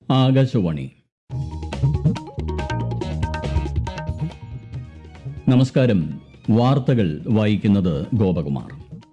ആകാശവാണി നമസ്കാരം വാർത്തകൾ വായിക്കുന്നത് ഗോപകുമാർ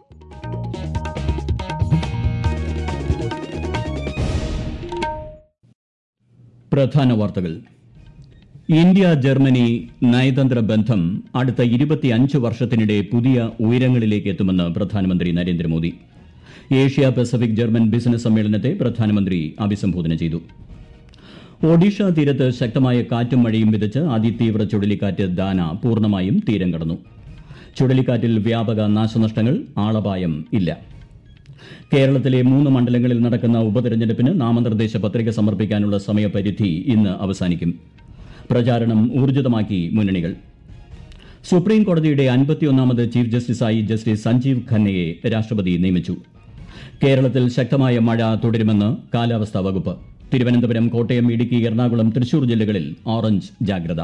പ്രധാന വാർത്തകൾ ഇന്ത്യ ജർമ്മനി നയതന്ത്ര ബന്ധം അടുത്ത ഇരുപത്തിയഞ്ച് വർഷത്തിനിടെ പുതിയ ഉയരങ്ങളിലേക്ക് എത്തുമെന്ന് പ്രധാനമന്ത്രി Narendra Modi Asia Pacific German business സമ്മേളനത്തെ പ്രധാനമന്ത്രി അഭിസംബോധന ചെയ്തു ഒഡീഷ തീരത്ത് ശക്തമായ കാറ്റും മഴയും വിതച്ച് അതിതീവ്ര ചുഴലിക്കാറ്റ് ദാന പൂർണ്ണമായും തീരം കടന്നു ചുഴലിക്കാറ്റിൽ വ്യാപക നാശനഷ്ടങ്ങൾ ആളപായം ഇല്ല കേരളത്തിലെ മൂന്ന് മണ്ഡലങ്ങളിൽ നടക്കുന്ന ഉപതെരഞ്ഞെടുപ്പിന് നാമനിർദ്ദേശ പത്രിക സമർപ്പിക്കാനുള്ള സമയപരിധി ഇന്ന് അവസാനിക്കും പ്രചാരണം ഊർജിതമാക്കി മുന്നണികൾ സുപ്രീം കോടതിയുടെ അൻപത്തിയൊന്നാമത് ചീഫ് ജസ്റ്റിസായി ജസ്റ്റിസ് സഞ്ജീവ് ഖന്നയെ രാഷ്ട്രപതി നിയമിച്ചു കേരളത്തിൽ ശക്തമായ മഴ തുടരുമെന്ന് കാലാവസ്ഥാ വകുപ്പ് തിരുവനന്തപുരം കോട്ടയം ഇടുക്കി എറണാകുളം തൃശൂർ ജില്ലകളിൽ ഓറഞ്ച് ജാഗ്രത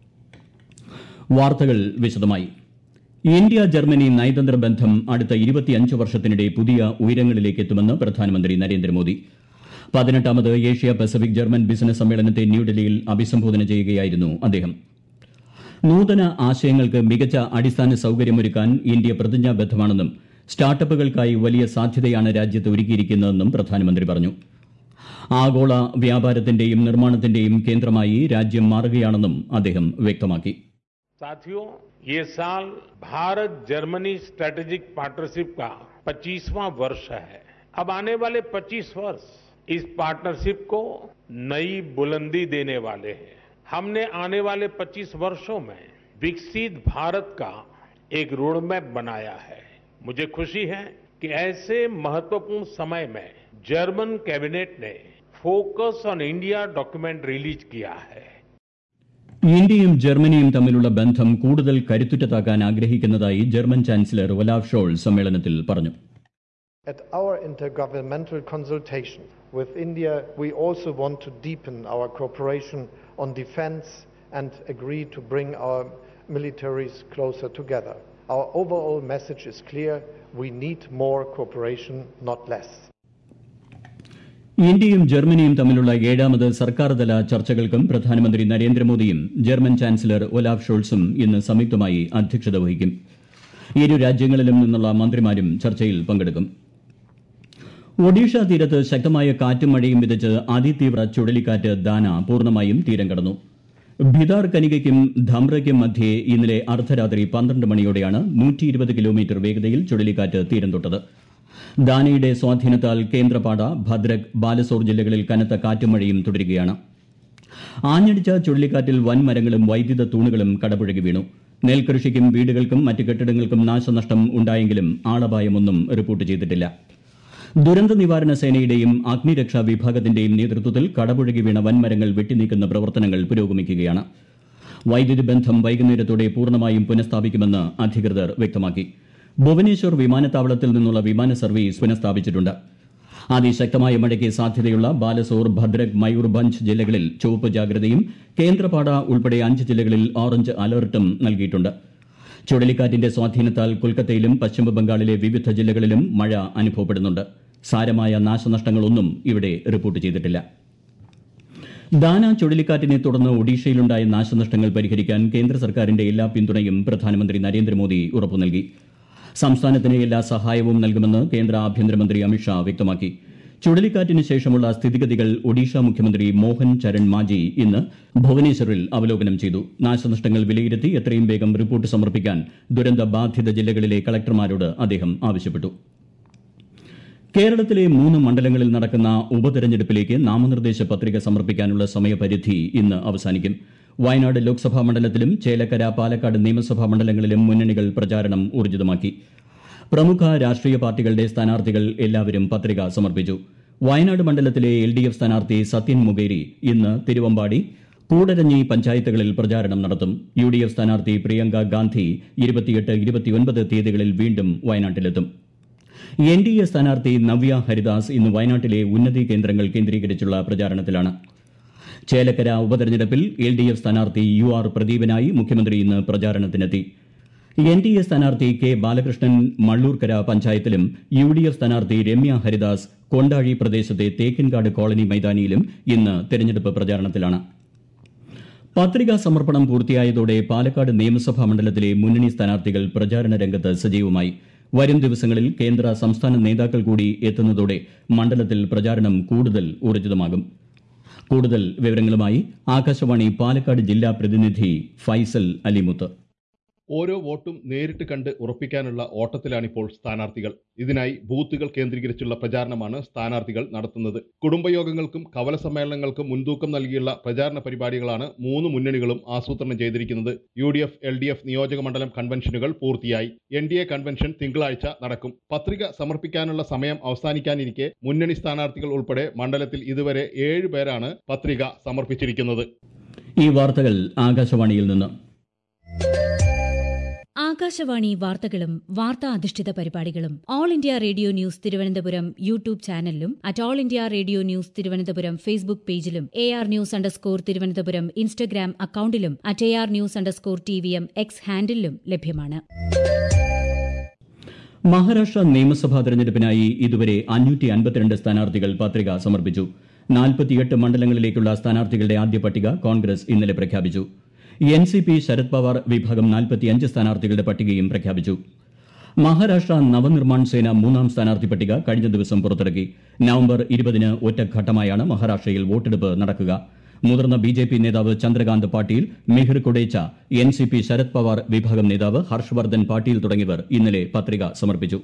വാർത്തകൾ വിശദമായി ഇന്ത്യ ജർമ്മനി നയതന്ത്ര ബന്ധം അടുത്ത ഇരുപത്തിയഞ്ച് വർഷത്തിനിടെ പുതിയ ഉയരങ്ങളിലേക്ക് എത്തുമെന്ന് പ്രധാനമന്ത്രി നരേന്ദ്രമോദി പതിനെട്ടാമത് ഏഷ്യ പസഫിക് ജർമ്മൻ ബിസിനസ് സമ്മേളനത്തെ ന്യൂഡൽഹിയിൽ അഭിസംബോധന ചെയ്യുകയായിരുന്നു അദ്ദേഹം നൂതന ആശയങ്ങൾക്ക് മികച്ച അടിസ്ഥാന സൌകര്യമൊരുക്കാൻ ഇന്ത്യ പ്രതിജ്ഞാബദ്ധമാണെന്നും സ്റ്റാർട്ടപ്പുകൾക്കായി വലിയ സാധ്യതയാണ് രാജ്യത്ത് ഒരുക്കിയിരിക്കുന്നതെന്നും പ്രധാനമന്ത്രി പറഞ്ഞു ആഗോള വ്യാപാരത്തിന്റെയും നിർമ്മാണത്തിന്റെയും കേന്ദ്രമായി രാജ്യം മാറുകയാണെന്നും അദ്ദേഹം വ്യക്തമാക്കി साथियों ये साल भारत जर्मनी स्ट्रेटेजिक पार्टनरशिप का 25वां वर्ष है अब आने वाले 25 वर्ष इस पार्टनरशिप को नई बुलंदी देने वाले हैं हमने आने वाले 25 वर्षों में विकसित भारत का एक रोडमैप बनाया है मुझे खुशी है कि ऐसे महत्वपूर्ण समय में जर्मन कैबिनेट ने focus on India document release किया है ഇന്ത്യയും ജർമ്മനിയും തമ്മിലുള്ള ബന്ധം കൂടുതൽ കരുത്തുറ്റതാക്കാൻ ആഗ്രഹിക്കുന്നതായി ജർമ്മൻ ചാൻസലർ ഒലാഫ് ഷോൾ സമ്മേളനത്തിൽ പറഞ്ഞു At our intergovernmental consultation with India, we also want to deepen our cooperation on defense and agree to bring our militaries closer together. Our overall message is clear we need more cooperation, not less. ഇന്ത്യയും ജർമ്മനിയും തമ്മിലുള്ള ഏഴാമത് സർക്കാർതല ചർച്ചകൾക്കും പ്രധാനമന്ത്രി നരേന്ദ്രമോദിയും German chancellor Olaf ഷോൾസും ഇന്ന് സംയുക്തമായി അധ്യക്ഷത വഹിക്കും ഇരു രാജ്യങ്ങളിലും നിന്നുള്ള മന്ത്രിമാരും ചർച്ചയിൽ പങ്കെടുക്കും ഒഡീഷ തീരത്ത് ശക്തമായ കാറ്റും മഴയും വിതച്ച് അതിതീവ്ര ചുഴലിക്കാറ്റ് ദാന പൂർണ്ണമായും തീരം കടന്നു ഭിതാർ കനികയ്ക്കും ധംറയ്ക്കും മധ്യേ ഇന്നലെ അർദ്ധരാത്രി പന്ത്രണ്ട് മണിയോടെയാണ് നൂറ്റി ഇരുപത് കിലോമീറ്റർ വേഗതയിൽ ചുഴലിക്കാറ്റ് തീരം തൊട്ടത് ദാനയുടെ സ്വാധീനത്താൽ കേന്ദ്രപാട ഭദ്രക് ബാലസോർ ജില്ലകളിൽ കനത്ത കാറ്റും മഴയും തുടരുകയാണ് ആഞ്ഞടിച്ച ചുഴലിക്കാറ്റിൽ വൻമരങ്ങളും വൈദ്യുത തൂണുകളും കടപുഴകി വീണു നെൽകൃഷിക്കും വീടുകൾക്കും മറ്റ് കെട്ടിടങ്ങൾക്കും നാശനഷ്ടം ഉണ്ടായെങ്കിലും ആളപായമൊന്നും റിപ്പോർട്ട് ചെയ്തിട്ടില്ല ദുരന്ത നിവാരണ സേനയുടെയും അഗ്നിരക്ഷാ വിഭാഗത്തിന്റെയും നേതൃത്വത്തിൽ കടപുഴകി വീണ വൻമരങ്ങൾ വെട്ടിനീക്കുന്ന പ്രവർത്തനങ്ങൾ പുരോഗമിക്കുകയാണ് വൈദ്യുതി ബന്ധം വൈകുന്നേരത്തോടെ പൂർണ്ണമായും പുനഃസ്ഥാപിക്കുമെന്ന് അധികൃതർ വ്യക്തമാക്കി ഭുവനേശ്വർ വിമാനത്താവളത്തിൽ നിന്നുള്ള വിമാന സർവീസ് പുനഃസ്ഥാപിച്ചിട്ടുണ്ട് അതിശക്തമായ മഴയ്ക്ക് സാധ്യതയുള്ള ബാലസോർ ഭദ്രക് മയൂർഭഞ്ച് ജില്ലകളിൽ ചുവപ്പ് ജാഗ്രതയും കേന്ദ്രപാട ഉൾപ്പെടെ അഞ്ച് ജില്ലകളിൽ ഓറഞ്ച് അലർട്ടും നൽകിയിട്ടുണ്ട് ചുഴലിക്കാറ്റിന്റെ സ്വാധീനത്താൽ കൊൽക്കത്തയിലും പശ്ചിമബംഗാളിലെ വിവിധ ജില്ലകളിലും മഴ അനുഭവപ്പെടുന്നുണ്ട് സാരമായ നാശനഷ്ടങ്ങളൊന്നും ഇവിടെ റിപ്പോർട്ട് ചെയ്തിട്ടില്ല ദാന ചുഴലിക്കാറ്റിനെ തുടർന്ന് ഒഡീഷയിലുണ്ടായ നാശനഷ്ടങ്ങൾ പരിഹരിക്കാൻ കേന്ദ്ര സർക്കാരിന്റെ എല്ലാ പിന്തുണയും പ്രധാനമന്ത്രി നരേന്ദ്രമോദി ഉറപ്പു നൽകി സംസ്ഥാനത്തിന് എല്ലാ സഹായവും നൽകുമെന്ന് കേന്ദ്ര ആഭ്യന്തരമന്ത്രി അമിത്ഷാ വ്യക്തമാക്കി ചുഴലിക്കാറ്റിന് ശേഷമുള്ള സ്ഥിതിഗതികൾ ഒഡീഷ മുഖ്യമന്ത്രി മോഹൻ ചരൺ മാജി ഇന്ന് ഭുവനേശ്വറിൽ അവലോകനം ചെയ്തു നാശനഷ്ടങ്ങൾ വിലയിരുത്തി എത്രയും വേഗം റിപ്പോർട്ട് സമർപ്പിക്കാൻ ദുരന്ത ബാധിത ജില്ലകളിലെ കളക്ടർമാരോട് അദ്ദേഹം ആവശ്യപ്പെട്ടു കേരളത്തിലെ മൂന്ന് മണ്ഡലങ്ങളിൽ നടക്കുന്ന ഉപതെരഞ്ഞെടുപ്പിലേക്ക് നാമനിർദ്ദേശ പത്രിക സമർപ്പിക്കാനുള്ള സമയപരിധി ഇന്ന് അവസാനിക്കും വയനാട് ലോക്സഭാ മണ്ഡലത്തിലും ചേലക്കര പാലക്കാട് നിയമസഭാ മണ്ഡലങ്ങളിലും മുന്നണികൾ പ്രചാരണം ഊർജിതമാക്കി പ്രമുഖ രാഷ്ട്രീയ പാർട്ടികളുടെ സ്ഥാനാർത്ഥികൾ എല്ലാവരും പത്രിക സമർപ്പിച്ചു വയനാട് മണ്ഡലത്തിലെ എൽ ഡി എഫ് സ്ഥാനാർത്ഥി സത്യൻ മുകേരി ഇന്ന് തിരുവമ്പാടി കൂടരഞ്ഞി പഞ്ചായത്തുകളിൽ പ്രചാരണം നടത്തും യു ഡി എഫ് സ്ഥാനാർത്ഥി പ്രിയങ്ക ഗാന്ധി ഇരുപത്തിയെട്ട് ഇരുപത്തിയൊൻപത് തീയതികളിൽ വീണ്ടും വയനാട്ടിലെത്തും എൻ ഡി എ സ്ഥാനാർത്ഥി നവ്യ ഹരിദാസ് ഇന്ന് വയനാട്ടിലെ ഉന്നതി കേന്ദ്രങ്ങൾ കേന്ദ്രീകരിച്ചുള്ള പ്രചാരണത്തിലാണ് ചേലക്കര ഉപതെരഞ്ഞെടുപ്പിൽ എൽ ഡി എഫ് സ്ഥാനാർത്ഥി യു ആർ പ്രദീപനായി മുഖ്യമന്ത്രി ഇന്ന് പ്രചാരണത്തിനെത്തി എൻ ഡി എ സ്ഥാനാർത്ഥി കെ ബാലകൃഷ്ണൻ മള്ളൂർക്കര പഞ്ചായത്തിലും യു ഡി എഫ് സ്ഥാനാർത്ഥി രമ്യ ഹരിദാസ് കൊണ്ടാഴി പ്രദേശത്തെ തേക്കിൻകാട് കോളനി മൈതാനിയിലും ഇന്ന് തെരഞ്ഞെടുപ്പ് പ്രചാരണത്തിലാണ് പത്രികാ സമർപ്പണം പൂർത്തിയായതോടെ പാലക്കാട് നിയമസഭാ മണ്ഡലത്തിലെ മുന്നണി സ്ഥാനാർത്ഥികൾ പ്രചാരണ രംഗത്ത് സജീവമായി വരും ദിവസങ്ങളിൽ കേന്ദ്ര സംസ്ഥാന നേതാക്കൾ കൂടി എത്തുന്നതോടെ മണ്ഡലത്തിൽ പ്രചാരണം കൂടുതൽ ഊർജിതമാകും കൂടുതൽ വിവരങ്ങളുമായി ആകാശവാണി പാലക്കാട് ജില്ലാ പ്രതിനിധി ഫൈസൽ അലിമുത്ത് ഓരോ വോട്ടും നേരിട്ട് കണ്ട് ഉറപ്പിക്കാനുള്ള ഓട്ടത്തിലാണിപ്പോൾ സ്ഥാനാർത്ഥികൾ ഇതിനായി ബൂത്തുകൾ കേന്ദ്രീകരിച്ചുള്ള പ്രചാരണമാണ് സ്ഥാനാർത്ഥികൾ നടത്തുന്നത് കുടുംബയോഗങ്ങൾക്കും കവല സമ്മേളനങ്ങൾക്കും മുൻതൂക്കം നൽകിയുള്ള പ്രചാരണ പരിപാടികളാണ് മൂന്ന് മുന്നണികളും ആസൂത്രണം ചെയ്തിരിക്കുന്നത് U D F L D F നിയോജക മണ്ഡലം കൺവെൻഷനുകൾ പൂർത്തിയായി എൻ ഡി എ കൺവെൻഷൻ തിങ്കളാഴ്ച നടക്കും പത്രിക സമർപ്പിക്കാനുള്ള സമയം അവസാനിക്കാനിരിക്കെ മുന്നണി സ്ഥാനാർത്ഥികൾ ഉൾപ്പെടെ മണ്ഡലത്തിൽ ഇതുവരെ ഏഴ് പേരാണ് പത്രിക സമർപ്പിച്ചിരിക്കുന്നത് ഈ വാർത്തകൾ ആകാശവാണിയിൽ നിന്ന് ആകാശവാണി വാർത്തകളും വാർത്താ അധിഷ്ഠിത പരിപാടികളും All India Radio news Thiruvananthapuram YouTube ചാനലിലും at All India Radio news Thiruvananthapuram Facebook പേജിലും A R news underscore Thiruvananthapuram Instagram അക്കൌണ്ടിലും at A R news underscore T V M X ഹാൻഡിലും ലഭ്യമാണ് മഹാരാഷ്ട്ര നിയമസഭാ തെരഞ്ഞെടുപ്പിനായി ഇതുവരെ അഞ്ഞൂറ്റി അൻപത്തിരണ്ട് സ്ഥാനാർത്ഥികൾ പത്രിക സമർപ്പിച്ചു നാൽപ്പത്തിയെട്ട് മണ്ഡലങ്ങളിലേക്കുള്ള സ്ഥാനാർത്ഥികളുടെ ആദ്യ പട്ടിക കോൺഗ്രസ് ഇന്നലെ പ്രഖ്യാപിച്ചു N C P Sharad Pawar വിഭാഗം നാൽപ്പത്തിയഞ്ച് സ്ഥാനാർത്ഥികളുടെ പട്ടികയും പ്രഖ്യാപിച്ചു മഹാരാഷ്ട്ര നവനിർമ്മാൺ സേന മൂന്നാം സ്ഥാനാർത്ഥി പട്ടിക കഴിഞ്ഞ ദിവസം പുറത്തിറക്കി നവംബർ ഇരുപതിന് ഒറ്റഘട്ടമായാണ് മഹാരാഷ്ട്രയിൽ വോട്ടെടുപ്പ് നടക്കുക മുതിർന്ന ബി ജെ പി നേതാവ് Chandrakant Patil Mihir Kotecha N C P Sharad Pawar വിഭാഗം നേതാവ് ഹർഷവർദ്ധൻ പാട്ടീൽ തുടങ്ങിയവർ ഇന്നലെ പത്രിക സമർപ്പിച്ചു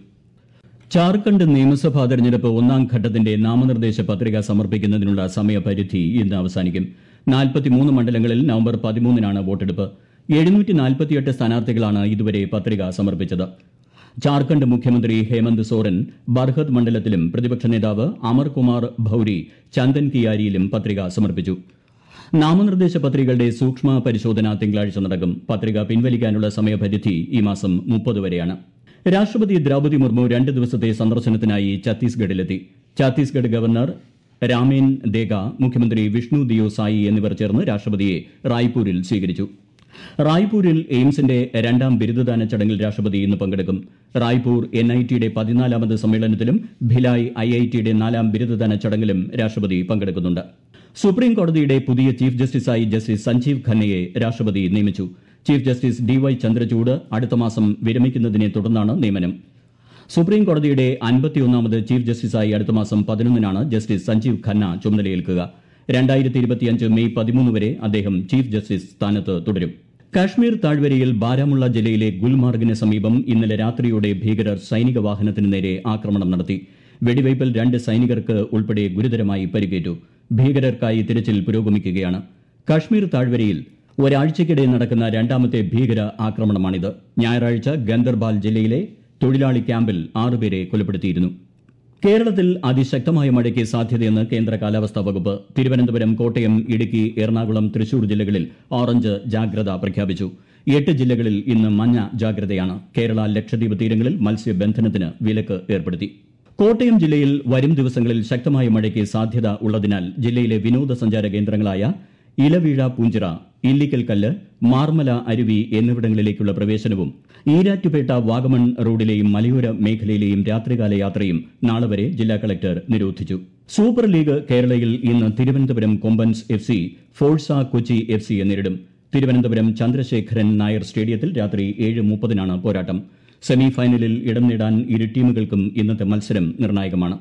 ജാർഖണ്ഡ് നിയമസഭാ തെരഞ്ഞെടുപ്പ് ഒന്നാം ഘട്ടത്തിന്റെ നാമനിർദ്ദേശ പത്രിക സമർപ്പിക്കുന്നതിനുള്ള സമയപരിധി ഇന്ന് അവസാനിക്കും നാൽപ്പത്തിമൂന്ന് മണ്ഡലങ്ങളിൽ നവംബർ പതിമൂന്നിനാണ് വോട്ടെടുപ്പ് എഴുന്നൂറ്റി നാൽപ്പത്തിയെട്ട് സ്ഥാനാർത്ഥികളാണ് ഇതുവരെ പത്രിക സമർപ്പിച്ചത് ജാർഖണ്ഡ് മുഖ്യമന്ത്രി ഹേമന്ത് സോറൻ ബർഹത് മണ്ഡലത്തിലും പ്രതിപക്ഷ നേതാവ് അമർകുമാർ ഭൌരി ചന്ദൻ കിയാരിയിലും പത്രിക സമർപ്പിച്ചു നാമനിർദ്ദേശ പത്രികകളുടെ സൂക്ഷ്മ പരിശോധന തിങ്കളാഴ്ച നടക്കും പത്രിക പിൻവലിക്കാനുള്ള സമയപരിധി ഈ മാസം മുപ്പത് വരെയാണ് രാഷ്ട്രപതി ദ്രൌപതി മുർമു രണ്ട് ദിവസത്തെ സന്ദർശനത്തിനായി ഛത്തീസ്ഗഡിലെത്തി ഛത്തീസ്ഗഡ് ഗവർണർ രാമേൻ ദേഗ മുഖ്യമന്ത്രി വിഷ്ണു ദിയോ സായി എന്നിവർ ചേർന്ന് രാഷ്ട്രപതിയെ റായ്പൂരിൽ സ്വീകരിച്ചു റായ്പൂരിൽ എയിംസിന്റെ രണ്ടാം ബിരുദദാന ചടങ്ങിൽ രാഷ്ട്രപതി ഇന്ന് പങ്കെടുക്കും റായ്പൂർ എൻ ഐ ടിയുടെ പതിനാലാമത് സമ്മേളനത്തിലും ഭിലായ് ഐ ഐ ടിയുടെ നാലാം ബിരുദദാന ചടങ്ങിലും രാഷ്ട്രപതി പങ്കെടുക്കുന്നുണ്ട് സുപ്രീം കോടതിയുടെ പുതിയ ചീഫ് ജസ്റ്റിസായി ജസ്റ്റിസ് സഞ്ജീവ് ഖന്നയെ രാഷ്ട്രപതി നിയമിച്ചു chief justice D Y Chandrachud അടുത്ത മാസം വിരമിക്കുന്നതിനെ തുടർന്നാണ് നിയമനം സുപ്രീം കോടതിയുടെ അൻപത്തിയൊന്നാമത് ചീഫ് ജസ്റ്റിസായി അടുത്ത മാസം പതിനൊന്നിനാണ് ജസ്റ്റിസ് സഞ്ജീവ് ഖന്ന ചുമതലയേൽക്കുക രണ്ടായിരത്തി ഇരുപത്തിയഞ്ച് മെയ് പതിമൂന്ന് വരെ അദ്ദേഹം ചീഫ് ജസ്റ്റിസ് സ്ഥാനത്ത് തുടരും കാശ്മീർ താഴ്വരയിൽ ബാരാമുള്ള ജില്ലയിലെ ഗുൽമാർഗിന് സമീപം ഇന്നലെ രാത്രിയോടെ ഭീകരർ സൈനിക വാഹനത്തിന് നേരെ ആക്രമണം നടത്തി വെടിവയ്പിൽ രണ്ട് സൈനികർക്ക് ഉൾപ്പെടെ ഗുരുതരമായി പരിക്കേറ്റു ഭീകരർക്കായി തിരച്ചിൽ പുരോഗമിക്കുകയാണ് കാശ്മീർ താഴ്വരയിൽ ഒരാഴ്ചയ്ക്കിടെ നടക്കുന്ന രണ്ടാമത്തെ ഭീകര ആക്രമണമാണിത് ഞായറാഴ്ച ഗന്ദർബാൽ ജില്ലയിലെ തൊഴിലാളി ക്യാമ്പിൽ ആറുപേരെ കൊലപ്പെടുത്തിയിരുന്നു കേരളത്തിൽ അതിശക്തമായ മഴയ്ക്ക് സാധ്യതയെന്ന് കേന്ദ്ര കാലാവസ്ഥാ വകുപ്പ് തിരുവനന്തപുരം കോട്ടയം ഇടുക്കി എറണാകുളം തൃശൂർ ജില്ലകളിൽ ഓറഞ്ച് ജാഗ്രത പ്രഖ്യാപിച്ചു എട്ട് ജില്ലകളിൽ ഇന്ന് മഞ്ഞ ജാഗ്രതയാണ് കേരള ലക്ഷദ്വീപ് തീരങ്ങളിൽ മത്സ്യബന്ധനത്തിന് വിലക്ക് ഏർപ്പെടുത്തി കോട്ടയം ജില്ലയിൽ വരും ദിവസങ്ങളിൽ ശക്തമായ മഴയ്ക്ക് സാധ്യത ഉള്ളതിനാൽ ജില്ലയിലെ വിനോദസഞ്ചാര കേന്ദ്രങ്ങളായ ഇലവീഴ പൂഞ്ചിറ ഇല്ലിക്കൽ കല്ല് മാർമല അരുവി എന്നിവിടങ്ങളിലേക്കുള്ള പ്രവേശനവും ഈരാറ്റുപേട്ട വാഗമൺ റോഡിലെയും മലയോര മേഖലയിലെയും രാത്രികാല യാത്രയും നാളെ വരെ ജില്ലാ കളക്ടർ നിരോധിച്ചു സൂപ്പർ ലീഗ് കേരളയിൽ ഇന്ന് Thiruvananthapuram Kombans F C Forca Kochi F സിയെ നേരിടും തിരുവനന്തപുരം ചന്ദ്രശേഖരൻ നായർ സ്റ്റേഡിയത്തിൽ രാത്രി ഏഴ് മുപ്പതിനാണ് പോരാട്ടം സെമി ഫൈനലിൽ ഇടം നേടാൻ ഇരു ടീമുകൾക്കും ഇന്നത്തെ മത്സരം നിർണായകമാണ്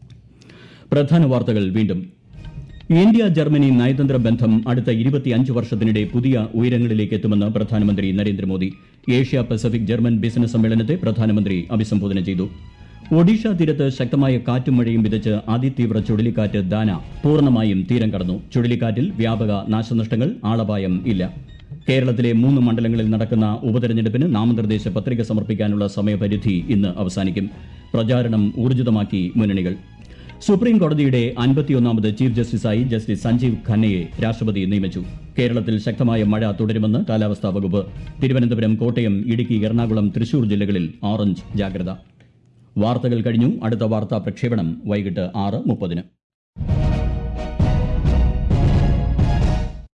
പ്രധാന വാർത്തകൾ വീണ്ടും ഇന്ത്യ ജർമ്മനി നയതന്ത്ര ബന്ധം അടുത്ത ഇരുപത്തിയഞ്ച് വർഷത്തിനിടെ പുതിയ ഉയരങ്ങളിലേക്ക് എത്തുമെന്ന് പ്രധാനമന്ത്രി Narendra Modi Asia Pacific German business സമ്മേളനത്തെ പ്രധാനമന്ത്രി അഭിസംബോധന ചെയ്തു ഒഡീഷ തീരത്ത് ശക്തമായ കാറ്റും മഴയും വിതച്ച് അതിതീവ്ര ചുഴലിക്കാറ്റ് ദാന പൂർണ്ണമായും തീരം കടന്നു ചുഴലിക്കാറ്റിൽ വ്യാപക നാശനഷ്ടങ്ങൾ ആളപായം ഇല്ല കേരളത്തിലെ മൂന്ന് മണ്ഡലങ്ങളിൽ നടക്കുന്ന ഉപതെരഞ്ഞെടുപ്പിന് നാമനിർദ്ദേശ പത്രിക സമർപ്പിക്കാനുള്ള സമയപരിധി ഇന്ന് അവസാനിക്കും പ്രചാരണം ഊർജിതമാക്കി മുന്നണികൾ സുപ്രീം കോടതിയുടെ അൻപത്തിയൊന്നാമത് ചീഫ് ജസ്റ്റിസായി ജസ്റ്റിസ് സഞ്ജീവ് ഖന്നയെ രാഷ്ട്രപതി നിയമിച്ചു കേരളത്തിൽ ശക്തമായ മഴ തുടരുമെന്ന് കാലാവസ്ഥാ വകുപ്പ് തിരുവനന്തപുരം കോട്ടയം ഇടുക്കി എറണാകുളം തൃശൂർ ജില്ലകളിൽ ഓറഞ്ച് ജാഗ്രത വാർത്തകൾ കഴിഞ്ഞു അടുത്ത വാർത്താ പ്രക്ഷേപണം വൈകിട്ട് ആറ് മുപ്പതിന്